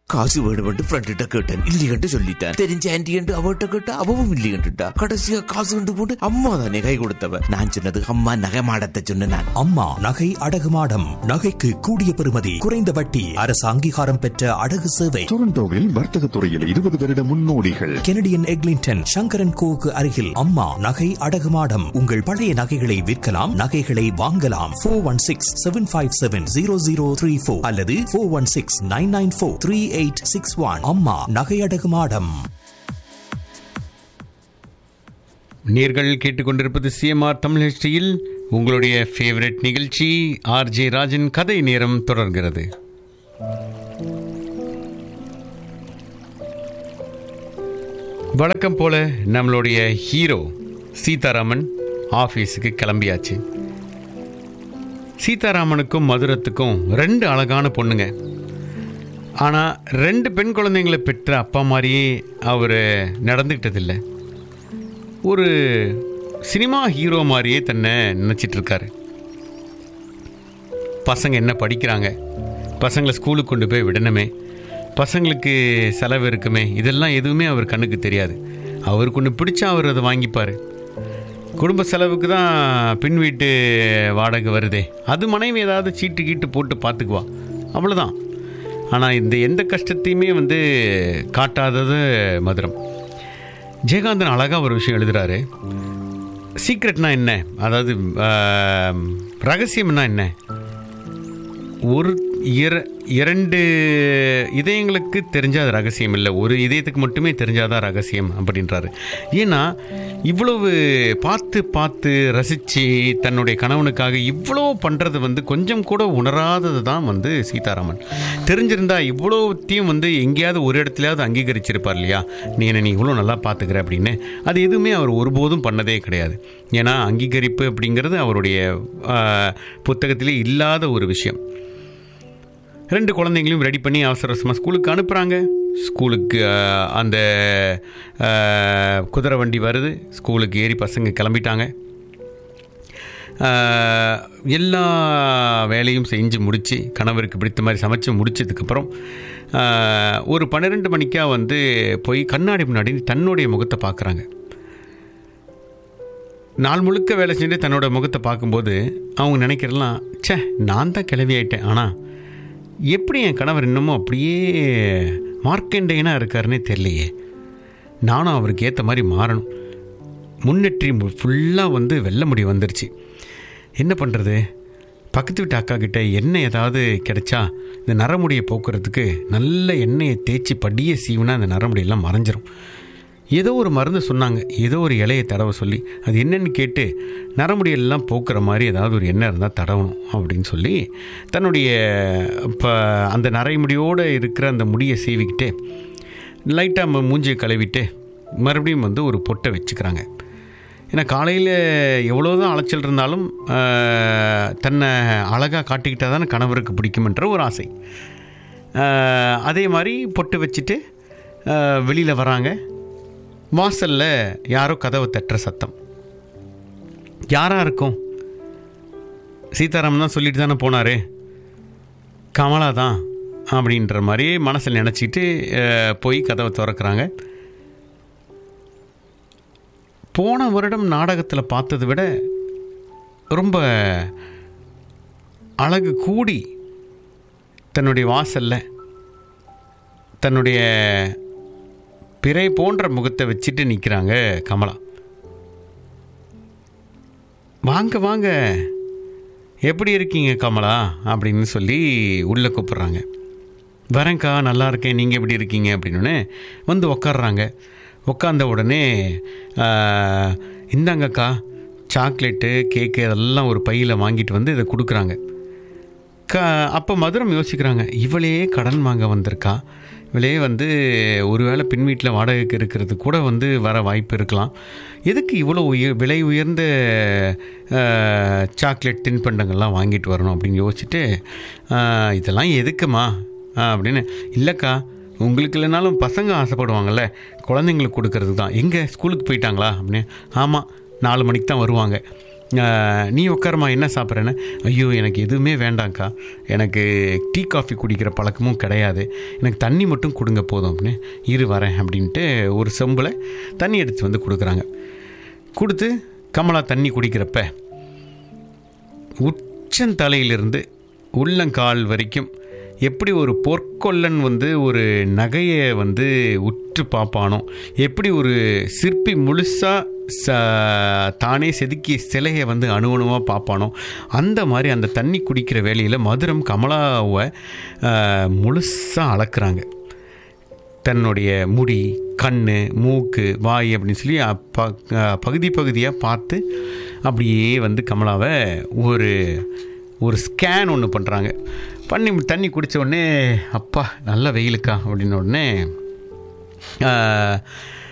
காசு வேணுமென்று ஃப்ரெண்ட்ட கேட்டேன் இல்லையென்று சொல்லிட்டேன் தெரிஞ்ச ஆன்டி என்று அவட்ட கேட்டா அவவும் இல்லையென்றுட்டா கடைசியா காசு கண்டு போட்டு அம்மா தானே கை கொடுத்தவ நான் சொன்னது அம்மா நகை மாடத்தை சொன்ன நான் அம்மா நகை அடகு மாடம் நகைக்கு கூடிய பெறுமதி குறைந்த வட்டி அரசு அங்கீகாரம் பெற்ற அடகு சேவை டொரண்டோவில் வர்த்தக துறையில் இருபது வருட முன்னோடிகள் கெனடியன் எக்லிங்டன் சங்கரன் கோவுக்கு அருகில் அம்மா நகை அடகு மாடம் உங்கள் பழைய நகைகளை விற்கலாம் நகைகளை வாங்கலாம் four one six seven five seven zero zero three four அல்லது four one six nine nine four three eight six one அம்மா நகை அடகு மாடம் நீங்கள் கேட்டுக்கொண்டிருப்பது சிஎம்ஆர் தமிழ் ஹிஸ்டரியில் உங்களுடைய ஃபேவரட் நிகழ்ச்சி ஆர்ஜே ராஜன் கதை நேரம் தொடர்கிறது வழக்கம் போல நம்மளுடைய ஹீரோ சீதாராமன் ஆஃபீஸுக்கு கிளம்பியாச்சு சீதாராமனுக்கும் மதுரத்துக்கும் ரெண்டு அழகான பொண்ணுங்க ஆனால் ரெண்டு பெண் குழந்தைங்களை பெற்ற அப்பா மாதிரியே அவர் நடந்துக்கிட்டதில்லை ஒரு சினிமா ஹீரோ மாதிரியே தன்னை நினச்சிட்டு இருக்காரு பசங்க என்ன படிக்கிறாங்க பசங்களை ஸ்கூலுக்கு கொண்டு போய் விடணுமே பசங்களுக்கு செலவு இருக்குமே இதெல்லாம் எதுவுமே அவர் கண்ணுக்கு தெரியாது அவருக்கு ஒன்று பிடிச்சா அவர் அதை வாங்கிப்பார் குடும்ப செலவுக்கு தான் பின் வீட்டு வாடகை வருதே அது மனைவி ஏதாவது சீட்டு கீட்டு போட்டு பார்த்துக்குவா அவ்வளோதான் ஆனால் இந்த எந்த கஷ்டத்தையுமே வந்து காட்டாதது மதுரம் ஜெயகாந்தன் அழகாக ஒரு விஷயம் எழுதுறாரு சீக்ரெட்னா என்ன அதாவது ஆம், ரகசியம்னா என்ன ஒரு இர இரண்டு இதயங்களுக்கு தெரிஞ்சால் அது ரகசியம் இல்லை ஒரு இதயத்துக்கு மட்டுமே தெரிஞ்சாதான் ரகசியம் அப்படின்றாரு ஏன்னா இவ்வளவு பார்த்து பார்த்து ரசித்து தன்னுடைய கணவனுக்காக இவ்வளோ பண்ணுறது வந்து கொஞ்சம் கூட உணராதது தான் வந்து சீதாராமன் தெரிஞ்சிருந்தா இவ்வளோத்தையும் வந்து எங்கேயாவது ஒரு இடத்துலையாவது அங்கீகரிச்சிருப்பார் இல்லையா நீ என்னை நீ இவ்வளோ நல்லா பார்த்துக்கிற அப்படின்னு அது எதுவுமே அவர் ஒருபோதும் பண்ணதே கிடையாது ஏன்னா அங்கீகரிப்பு அப்படிங்கிறது அவருடைய ஆ, புத்தகத்திலே இல்லாத ஒரு விஷயம் ரெண்டு குழந்தைங்களையும் ரெடி பண்ணி அவசர அவசரமாக ஸ்கூலுக்கு அனுப்புகிறாங்க ஸ்கூலுக்கு அஹ், அந்த அஹ், குதிரை வண்டி வருது ஸ்கூலுக்கு ஏறி பசங்க கிளம்பிட்டாங்க அஹ், எல்லா வேலையும் செஞ்சு முடித்து கணவருக்கு பிடித்த மாதிரி சமைச்சு முடிச்சதுக்கப்புறம் அஹ், ஒரு பன்னிரெண்டு மணிக்கா வந்து போய் கண்ணாடி முன்னாடி தன்னுடைய முகத்தை பார்க்குறாங்க நாள் முழுக்க வேலை செஞ்சு தன்னோட முகத்தை பார்க்கும்போது அவங்க நினைக்கிறலாம் ச்சே நான் தான் கிளவி ஆயிட்டேன் ஆனால் எப்படி என் கணவர் இன்னமும் அப்படியே மார்க்கண்டேனாக இருக்காருன்னே தெரியலையே நானும் அவருக்கு ஏற்ற மாதிரி மாறணும் முன்னேற்றி ஃபுல்லாக வந்து வெள்ள முடி வந்துருச்சு என்ன பண்ணுறது பக்கத்து வீட்டு அக்கா கிட்ட எண்ணெய் ஏதாவது கிடைச்சா இந்த நரமுடியை போக்குறதுக்கு நல்ல எண்ணெயை தேய்ச்சி படியே சீவுனா அந்த நரமுடியெல்லாம் மறைஞ்சிரும் ஏதோ ஒரு மருந்து சொன்னாங்க ஏதோ ஒரு இலையை தடவ சொல்லி அது என்னன்னு கேட்டு நரமுடியெல்லாம் போக்குற மாதிரி ஏதாவது ஒரு எண்ணெய் இருந்தால் தடவணும் அப்படின்னு சொல்லி தன்னுடைய இப்போ அந்த நரைமுடியோடு இருக்கிற அந்த முடியை சீவிக்கிட்டு லைட்டாக மூஞ்சியை கழுவிட்டு மறுபடியும் வந்து ஒரு பொட்டை வச்சுக்கிறாங்க ஏன்னா காலையில் எவ்வளோ தான் அலைச்சல் இருந்தாலும் ஆஹ், தன்னை அழகாக காட்டிக்கிட்டால் தானே கணவருக்கு பிடிக்குமென்ற ஒரு ஆசை ஆஹ், அதே மாதிரி பொட்டு வச்சுட்டு வெளியில் வராங்க வாசலில் யாரோ கதவை தட்டுற சத்தம் யாராக இருக்கும் சீதாராமன் தான் சொல்லிட்டு தானே போனார் கமலா தான் அப்படின்ற மாதிரி மனசில் நினச்சிட்டு போய் கதவை திறக்கிறாங்க போன வருடம் நாடகத்தில் பார்த்ததை விட ரொம்ப அழகு கூடி தன்னுடைய வாசலில் தன்னுடைய பிறை போன்ற முகத்தை வச்சுட்டு நிற்கிறாங்க கமலா வாங்க வாங்க எப்படி இருக்கீங்க கமலா அப்படின்னு சொல்லி உள்ளே கூப்பிட்றாங்க வரேன்க்கா நல்லா இருக்கேன் நீங்கள் எப்படி இருக்கீங்க அப்படின்னு வந்து உக்காடுறாங்க உட்காந்த உடனே ஆஹ், இந்தாங்கக்கா சாக்லேட்டு கேக்கு அதெல்லாம் ஒரு பையில் வாங்கிட்டு வந்து இதை கொடுக்குறாங்க க அப்போ மதுரம் யோசிக்கிறாங்க இவளே கடன் வாங்க வந்திருக்கா இவளே வந்து ஒருவேளை பின் வீட்டில் வாடகைக்கு இருக்கிறது கூட வந்து வர வாய்ப்பு இருக்கலாம் எதுக்கு இவ்வளோ உய விலை உயர்ந்த அஹ், சாக்லேட் தின்பண்டங்கள்லாம் வாங்கிட்டு வரணும் அப்படின்னு யோசிச்சுட்டு அஹ், இதெல்லாம் எதுக்குமா அஹ், அப்படின்னு இல்லைக்கா உங்களுக்கு இல்லைனாலும் பசங்க ஆசைப்படுவாங்கல்ல குழந்தைங்களுக்கு கொடுக்கறது தான் எங்கே ஸ்கூலுக்கு போயிட்டாங்களா அப்படின்னு ஆமாம் நாலு மணிக்கு தான் வருவாங்க ஆஹ், நீ உட்காரமா என்ன சாப்பிட்றேன்னு ஐயோ எனக்கு எதுவுமே வேண்டாம்க்கா எனக்கு டீ காஃபி குடிக்கிற பழக்கமும் கிடையாது எனக்கு தண்ணி மட்டும் கொடுங்க போதும் அப்படின்னு இரு வரேன் அப்படின்ட்டு ஒரு செம்பில் தண்ணி எடுத்து வந்து கொடுக்குறாங்க கொடுத்து கமலா தண்ணி குடிக்கிறப்ப உச்சந்தலையிலிருந்து உள்ளங்கால் வரைக்கும் எப்படி ஒரு பொற்கொல்லன் வந்து ஒரு நகையை வந்து உற்று பார்ப்பானோ எப்படி ஒரு சிற்பி முழுசாக ச தானே செதுக்கிய சிலையை வந்து அணுவணுவாக பார்ப்பானோ அந்த மாதிரி அந்த தண்ணி குடிக்கிற வேலையில் மதுரம் கமலாவை முழுசாக அளக்குறாங்க தன்னுடைய முடி கண் மூக்கு வாய் அப்படின்னு சொல்லி அப்ப- அஹ் பகுதி பகுதியாக பார்த்து அப்படியே வந்து கமலாவை ஒரு ஒரு ஸ்கேன் ஒன்று பண்ணுறாங்க பண்ணி தண்ணி குடித்த உடனே அப்பா நல்ல வெயிலுக்கா அப்படின்ன உடனே ஆஹ்,